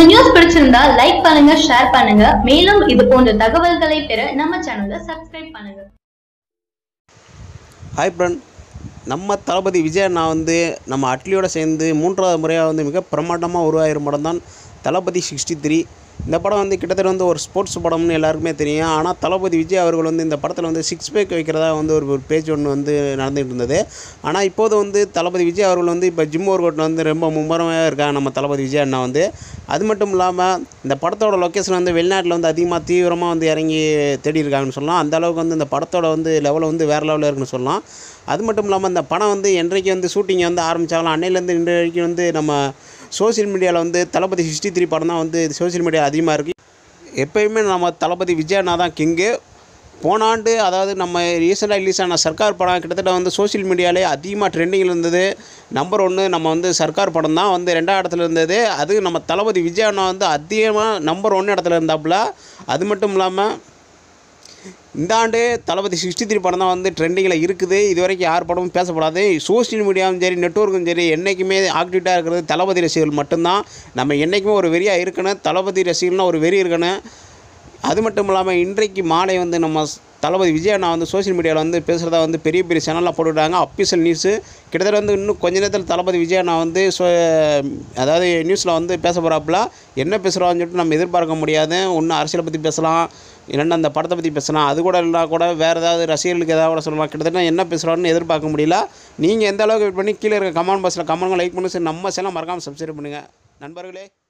இந்த நியூஸ் பிடிச்சிருந்தா லைக் பண்ணுங்க ஷேர் பண்ணுங்க மேலும் இது போன்ற தகவல்களை பெற நம்ம சேனலை சப்ஸ்கிரைப் பண்ணுங்க ஹாய் ஃப்ரெண்ட் நம்ம தளபதி விஜய் அண்ணா வந்து நம்ம அட்லியோட சேர்ந்து மூன்றாவது முறையாக வந்து மிக பிரமாண்டமாக உருவாகிற படம் தான் தளபதி சிக்ஸ்டி த்ரீ இந்த படம் வந்து கிட்டத்தட்ட வந்து ஒரு ஸ்போர்ட்ஸ் படம்னு எல்லாருக்குமே தெரியும் ஆனால் தளபதி விஜய் அவர்கள் வந்து இந்த படத்தில் வந்து சிக்ஸ் பேக் வைக்கிறதா வந்து ஒரு ஒரு பேஜ் ஒன்று வந்து நடந்துகிட்டு இருந்தது ஆனால் இப்போது வந்து தளபதி விஜய் அவர்கள் வந்து இப்போ ஜிம் ஒர்க் அவுட் வந்து ரொம்ப மும்முரமாக இருக்காங்க நம்ம தளபதி விஜய் அண்ணா வந்து அது மட்டும் இல்லாமல் இந்த படத்தோட லொக்கேஷன் வந்து வெளிநாட்டில் வந்து அதிகமாக தீவிரமாக வந்து இறங்கி தேடி இருக்காங்கன்னு சொல்லலாம் அந்த அளவுக்கு வந்து இந்த படத்தோட வந்து லெவல் வந்து வேறு லெவலில் இருக்குன்னு சொல்லலாம் அது மட்டும் இல்லாமல் இந்த படம் வந்து என்றைக்கு வந்து ஷூட்டிங் வந்து ஆரம்பித்தாலும் அன்னையிலேருந்து இன்று வரைக்கும் வந்து நம்ம சோஷியல் மீடியாவில் வந்து தளபதி சிக்ஸ்டி த்ரீ படம் தான் வந்து சோஷியல் மீடியா அதிகமாக இருக்குது எப்பயுமே நம்ம தளபதி விஜய் அண்ணா தான் கிங்கு போன ஆண்டு அதாவது நம்ம ரீசெண்டாக ரிலீஸ் ஆன சர்க்கார் படம் கிட்டத்தட்ட வந்து சோஷியல் மீடியாலே அதிகமாக ட்ரெண்டிங்கில் இருந்தது நம்பர் ஒன்று நம்ம வந்து சர்க்கார் படம் தான் வந்து ரெண்டாவது இடத்துல இருந்தது அது நம்ம தளபதி விஜய் அண்ணா வந்து அதிகமாக நம்பர் ஒன்று இடத்துல இருந்தாப்புல அது மட்டும் இல்லாமல் இந்த ஆண்டு தளபதி சிக்ஸ்டி த்ரீ படம் தான் வந்து ட்ரெண்டிங்கில் இருக்குது இது வரைக்கும் யார் படமும் பேசப்படாது சோஷியல் மீடியாவும் சரி நெட்ஒர்க்கும் சரி என்றைக்குமே ஆக்டிவிட்டாக இருக்கிறது தளபதி ரசிகர்கள் மட்டும்தான் நம்ம என்றைக்குமே ஒரு வெறியாக இருக்கணும் தளபதி ரசிகர்கள்னால் ஒரு வெறி இருக்கணும் அது மட்டும் இல்லாமல் இன்றைக்கு மாலை வந்து நம்ம ஸ்- தளபதி விஜய் அண்ணா வந்து சோஷியல் மீடியாவில் வந்து பேசுகிறதா வந்து பெரிய பெரிய சேனலில் போட்டுவிட்டாங்க அஃபிஷியல் நியூஸு கிட்டத்தட்ட வந்து இன்னும் கொஞ்ச நேரத்தில் தளபதி விஜய் அண்ணா வந்து சோ அதாவது நியூஸில் வந்து பேச போகிறாப்புல என்ன பேசுகிறான்னு சொல்லிட்டு நம்ம எதிர்பார்க்க முடியாது ஒன்று அரசியலை பற்றி பேசலாம் இல்லைன்னா அந்த படத்தை பற்றி பேசலாம் அது கூட இல்லைனா கூட வேறு ஏதாவது ரசிகர்களுக்கு ஏதாவது கூட சொல்லலாம் கிட்டத்தட்ட என்ன பேசுகிறான்னு எதிர்பார்க்க முடியல நீங்கள் எந்த அளவுக்கு வெயிட் பண்ணி கீழே இருக்க கமெண்ட் பாக்ஸில் கமெண்ட் லைக் பண்ணி சரி நம்ம சேனல் மறக்காமல் சப்ஸ்கிரைப் பண்ணுங்கள் நண்பர்களே